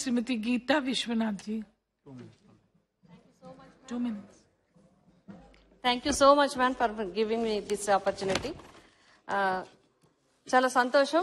Srimati Geeta Vishwanath ji. Two minutes. Thank you so much man for giving me this opportunity చాలా సంతోషం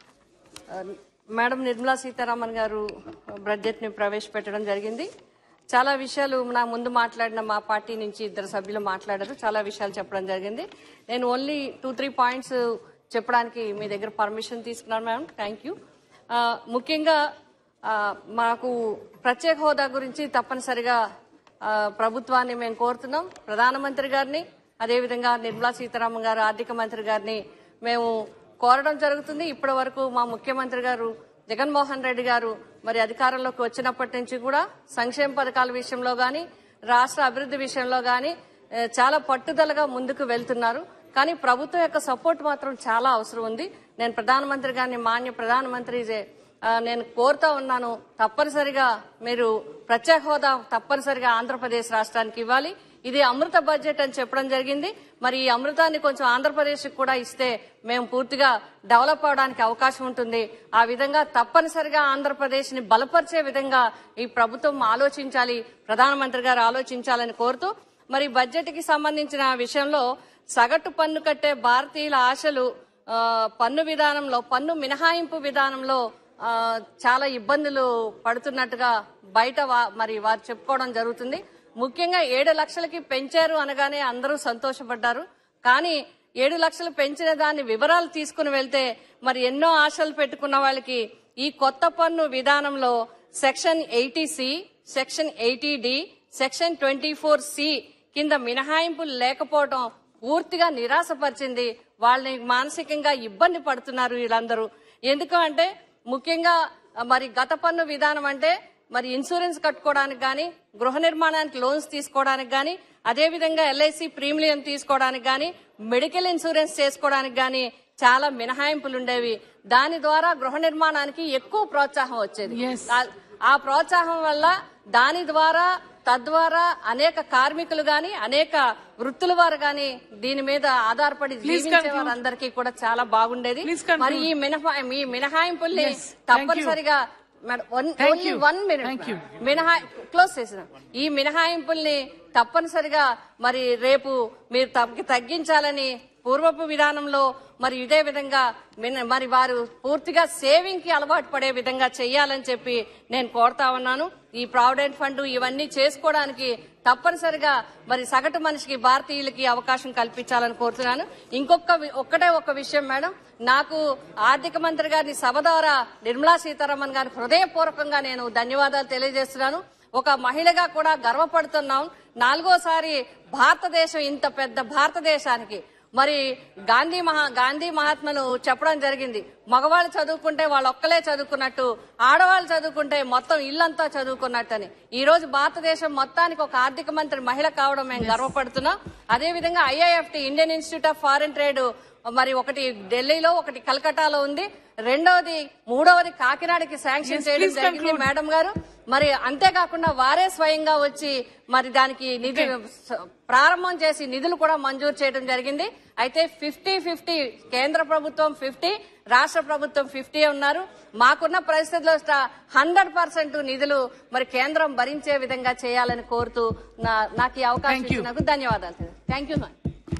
madam Nirmala Sitharaman గారు budget ని ప్రవేశపెట్టడం జరిగింది చాలా విషయాలు నా ముందు మాట్లాడిన మా పార్టీ నుంచి ఇద్దరు సభ్యులు మాట్లాడారు చాలా విషయాలు చెప్పడం జరిగింది నేను ఓన్లీ టూ త్రీ పాయింట్స్ చెప్పడానికి మీ దగ్గర పర్మిషన్ తీసుకున్నాను మేడం థ్యాంక్ యూ ముఖ్యంగా ఆ, మాకు ప్రత్యేక హోదా గురించి తప్పనిసరిగా ఆ, ప్రభుత్వాన్ని మేము కోరుతున్నాం ప్రధానమంత్రి గారిని అదేవిధంగా నిర్మలా సీతారామన్ గారు ఆర్థిక మంత్రి గారిని మేము కోరడం జరుగుతుంది ఇప్పటి వరకు మా ముఖ్యమంత్రి గారు జగన్మోహన్ రెడ్డి గారు మరి అధికారంలోకి వచ్చినప్పటి నుంచి కూడా సంక్షేమ పథకాల విషయంలో గాని రాష్ట్ర అభివృద్ధి విషయంలో గాని ఏ, చాలా పట్టుదలగా ముందుకు వెళ్తున్నారు కానీ ప్రభుత్వం యొక్క సపోర్ట్ మాత్రం చాలా అవసరం ఉంది నేను ప్రధానమంత్రి గారిని మాన్య ప్రధానమంత్రి జే- ఆ, నేను కోరుతా ఉన్నాను తప్పనిసరిగా మీరు ప్రత్యేక హోదా తప్పనిసరిగా ఆంధ్రప్రదేశ్ రాష్ట్రానికి ఇవ్వాలి ఇది అమృత బడ్జెట్ అని చెప్పడం జరిగింది మరి ఈ అమృతాన్ని కొంచెం ఆంధ్రప్రదేశ్ కూడా ఇస్తే మేము పూర్తిగా డెవలప్ అవడానికి అవకాశం ఉంటుంది ఆ విధంగా తప్పనిసరిగా ఆంధ్రప్రదేశ్ ని బలపరిచే విధంగా ఈ ప్రభుత్వం ఆలోచించాలి ప్రధానమంత్రి గారు ఆలోచించాలని కోరుతూ మరి బడ్జెట్ కి సంబంధించిన విషయంలో సగటు పన్ను కట్టే భారతీయుల ఆశలు ఆ, పన్ను విధానంలో పన్ను మినహాయింపు విధానంలో ఆ, చాలా ఇబ్బందులు పడుతున్నట్టుగా బయట వా- మరి వారు చెప్పుకోవడం జరుగుతుంది ముఖ్యంగా ఏడు లక్షలకి పెంచారు అనగానే అందరూ సంతోషపడ్డారు కానీ ఏడు లక్షలు పెంచిన దాని వివరాలు తీసుకుని వెళ్తే మరి ఎన్నో ఆశలు పెట్టుకున్న వాళ్ళకి ఈ కొత్త పన్ను విధానంలో section eighty C section eighty D section twenty four C కింద మినహాయింపులు లేకపోవడం పూర్తిగా నిరాశపరిచింది వాళ్ళని మానసికంగా ఇబ్బంది పడుతున్నారు వీళ్ళందరూ ఎందుకు అంటే ముఖ్యంగా ఆ, మరి గత పన్ను విధానం అంటే మరి ఇన్సూరెన్స్ కట్టుకోవడానికి గాని గృహ నిర్మాణానికి లోన్స్ తీసుకోవడానికి గాని అదేవిధంగా ఎల్ఐసి ప్రీమియం తీసుకోవడానికి గాని మెడికల్ ఇన్సూరెన్స్ చేసుకోవడానికి గాని చాలా మినహాయింపులు ఉండేవి దాని ద్వారా గృహ నిర్మాణానికి ఎక్కువ ప్రోత్సాహం వచ్చేది Yes. ఆ- ఆ ప్రోత్సాహం వల్ల దాని ద్వారా తద్వారా అనేక కార్మికులు గాని అనేక వృత్తుల వారు గాని దీని మీద ఆధారపడి జీవించే conclude. వారందరికీ కూడా చాలా బాగుండేది Please conclude. మరి ఈ మినహా ఈ మినహాయింపుల్ని Yes. Thank you. తప్పనిసరిగా Thank only you. One Thank minute you. మినహా క్లోజ్ చేసిన ఈ మినహాయింపుల్ని తప్పనిసరిగా మరి రేపు మీరు తగ్గి- తగ్గించాలని పూర్వపు విధానంలో మరి ఇదే విధంగా మిన- మరి వారు పూర్తిగా సేవింగ్ కి అలవాటు పడే విధంగా చేయాలని చెప్పి నేను కోరుతా ఉన్నాను ఈ ప్రావిడెంట్ ఫండ్ ఇవన్నీ చేసుకోవడానికి తప్పనిసరిగా మరి సగటు మనిషికి భారతీయులకి అవకాశం కల్పించాలని కోరుతున్నాను ఇంకొక వి- ఒక్కటే ఒక విషయం మేడం నాకు ఆర్థిక మంత్రి గారిని సభ ద్వారా నిర్మలా సీతారామన్ గారి హృదయపూర్వకంగా నేను ధన్యవాదాలు తెలియజేస్తున్నాను ఒక మహిళగా కూడా గర్వపడుతున్నాం నాలుగోసారి భారతదేశం ఇంత పెద్ద భారతదేశానికి మరి గాంధీ మహా గాంధీ మహాత్మలు చెప్పడం జరిగింది మగవాళ్ళు చదువుకుంటే వాళ్ళు ఒక్కలే చదువుకున్నట్టు ఆడవాళ్ళు చదువుకుంటే మొత్తం ఇల్లంతా చదువుకున్నట్టని ఈ రోజు భారతదేశం మొత్తానికి ఒక ఆర్థిక మంత్రి మహిళ కావడం మేము గర్వపడుతున్నాం అదే విధంగా IIFT Indian Institute of Foreign Trade మరి ఒకటి ఢిల్లీలో ఒకటి కలకటాలో ఉంది రెండవది మూడవది కాకినాడకి శాంక్షన్ Yes, చేయడం please జరిగింది conclude. మేడం గారు మరి అంతేకాకుండా వారే స్వయంగా వచ్చి మరి దానికి నిధి స- ప్రారంభం చేసి నిధులు కూడా మంజూరు చేయడం జరిగింది అయితే ఫిఫ్టీ ఫిఫ్టీ కేంద్ర ప్రభుత్వం ఫిఫ్టీ రాష్ట్ర ప్రభుత్వం ఫిఫ్టీ ఉన్నారు మాకున్న పరిస్థితుల్లో హండ్రెడ్ పర్సెంట్ నిధులు మరి కేంద్రం భరించే విధంగా చేయాలని కోరుతూ నా- నాకు ఈ అవకాశం Thank you. ఇచ్చినందుకు ధన్యవాదాలు thank you ma'am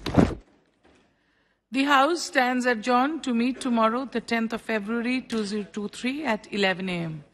The House stands adjourned to meet tomorrow, the 10th of February 2023 at 11 a.m.